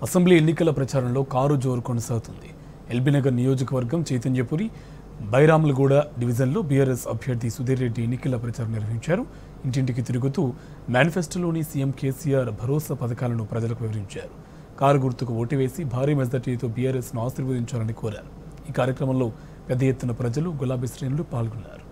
assembly ఎన్నికల ప్రచారంలో car జోరు కొనసాగుతుంది ఎల్బీనగర్ నియోజకవర్గం చైతన్యపురి బైరాములగూడ డివిజన్లో బీఆర్ఎస్ అభ్యర్థి సుధీర్ రెడ్డి ఎన్నికల ప్రచారం నిర్వహించారు ఇంటింటికి తిరుగుతూ మేనిఫెస్టోలోని సీఎం కేసీఆర్ భరోసా పథకాలను ప్రజలకు వివరించారు కారు గుర్తుకు ఓటు వేసి భారీ మెజార్టీతో బీఆర్ఎస్ను ఆశీర్వదించాలని కోరారు ఈ కార్యక్రమంలో పెద్ద ఎత్తున ప్రజలు గులాబీ శ్రేణులు పాల్గొన్నారు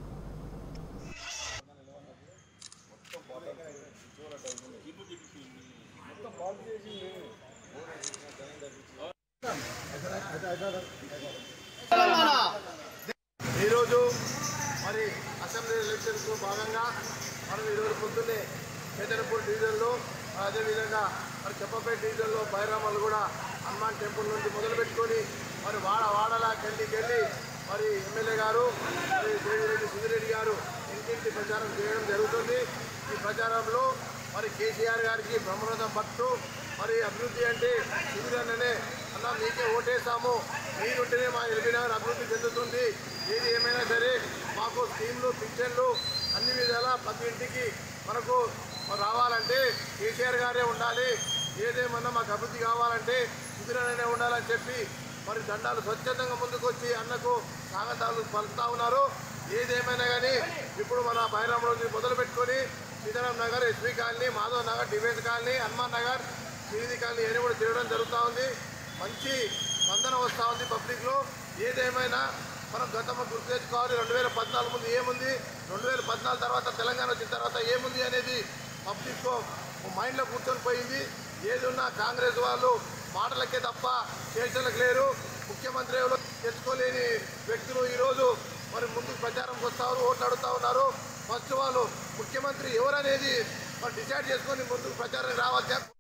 ఈరోజు మరి అసెంబ్లీ ఎలక్షన్స్ భాగంగా మనం ఈరోజు పొద్దున్నే కేతనపూర్ డివిజన్లో అదేవిధంగా మరి చెప్పపేట డివిజన్లో బైరామలు కూడా హనుమాన్ టెంపుల్ నుండి మొదలుపెట్టుకొని మరి వాడ వాడలా కెళ్ళి కెళ్ళి మరి ఎమ్మెల్యే గారు మరి దేవిరెడ్డి సుధిరెడ్డి గారు ఇంటింటి ప్రచారం చేయడం జరుగుతుంది ఈ ప్రచారంలో మరి కేసీఆర్ గారికి బ్రహ్మరథం పట్టు మరి అభివృద్ధి అంటే సుధిరన్ననే అన్న మీకే ఓటేసాము మీరుంటేనే మా ఎల్బీనగర్ అభివృద్ధి చెందుతుంది ఏది ఏమైనా సరే మాకు స్కీమ్లు పింఛన్లు అన్ని విధాలా ప్రతి ఇంటికి మనకు రావాలంటే కేసీఆర్ గారే ఉండాలి ఏదేమన్నా మాకు అభివృద్ధి కావాలంటే సుధిరనే ఉండాలని చెప్పి మరి దండాలు స్వచ్ఛందంగా ముందుకు వచ్చి అన్నకు స్వాగతాలు పలుకుతా ఉన్నారు ఏదేమైనా కానీ ఇప్పుడు మన బైరామ్ రోజు మొదలు పెట్టుకొని Sitaram Nagar SP colony Madhav Nagar defence colony Hanuman Nagar Srinidhi colony అని కూడా తిరగడం జరుగుతూ ఉంది మంచి స్పందన వస్తూ ఉంది పబ్లిక్లో ఏదేమైనా మనం గతంలో గుర్తు తెచ్చుకోవాలి రెండు వేల పద్నాలుగు ముందు ఏముంది రెండు వేల పద్నాలుగు తర్వాత తెలంగాణ వచ్చిన తర్వాత ఏముంది అనేది పబ్లిక్ మైండ్లో కూర్చొని పోయింది ఏది ఉన్నా కాంగ్రెస్ వాళ్ళు మాటలకే తప్ప చేతులకు లేరు ముఖ్యమంత్రి ఎవరో తెచ్చుకోలేని వ్యక్తులు ఈరోజు మరి ముందుకు ప్రచారంకి వస్తారు ఓట్లు అడుగుతా ఉన్నారు ఫస్ట్ వాళ్ళు ముఖ్యమంత్రి ఎవరనేది మరి డిసైడ్ చేసుకొని ముందుకు ప్రచారం రావాలి